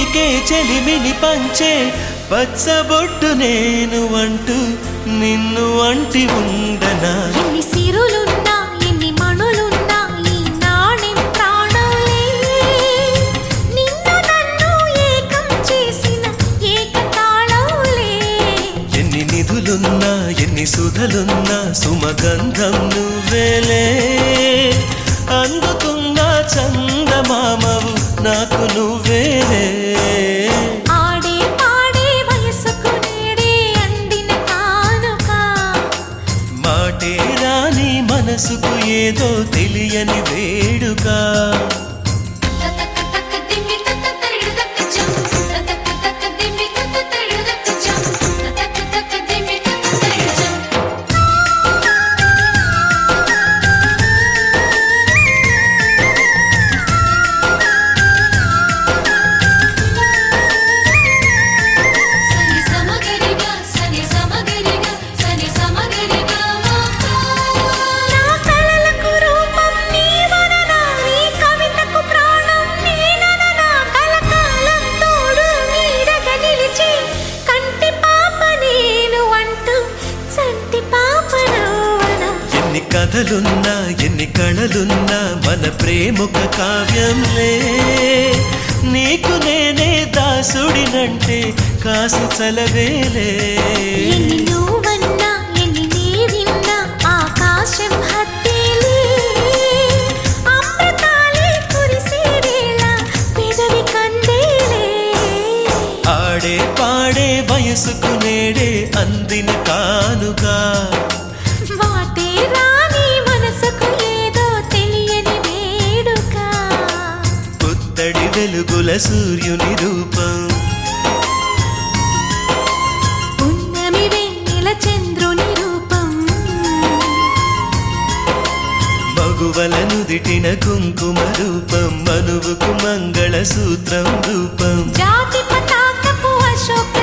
నీకే చెలిమిని పంచే పచ్చబొట్టు నేను అంటూ నిన్ను అంటి ఉండనా ఎన్ని సిరులున్నా ఎన్ని మణులున్నా ఈ నాణెం ప్రాణాలే నిన్ను నన్ను ఏకం చేసిన ఏకతాళంలే ఎన్ని నిధులున్నా ఎన్ని సుధలున్నా సుమగంధం నువ్వేలే అందుకున్న చందమామవు నాకు నువ్వేలే ఆడే పాడే వయసుకు నేడే అందిన కానుక మాటే రాని మనసుకు ఏదో తెలియని వేడుక తతక తక దిమ్మి తత తరిడు తక చం తతక తక దిమ్మి తత తరిడు తక చం తతక తక దిమ్మి తత తరిడు చం సని సమగరిగా సని సమగరిగా సని సమగరిగా నా కలలకు రూపం నీవననా నీ కవితకు ప్రాణం నేనననా కలకాలం తోడు నీడగా నిలిచి కంటి పాప నేను అంటూ చంటి పాప నవ్వనా ఎన్ని కథలున్నా ఎన్ని కళలున్నా మన ప్రేమొక కావ్యంలే నీకు నేనే దాసుడినంటే కాసు చలవేలే ఎన్ని నువ్వన్నా ఎన్ని నీవిన్నా ఆకాశం హత్తేలే అమృతాలే కురిసే వేళ పెదవి కందేలే ఆడే పాడే వయసుకు నేడే అందిన కానుగా వాటే రాని మనసుకు ఏదో తెలియని వేడుక పుత్తడి వెలుగుల సూర్యుని రూపం పున్నమి వెన్నెల చంద్రుని రూపం మగువల నుదిటిన కుంకుమ రూపం మనువుకు మంగళ సూత్రం రూపం జాతి పతాకపు అశోక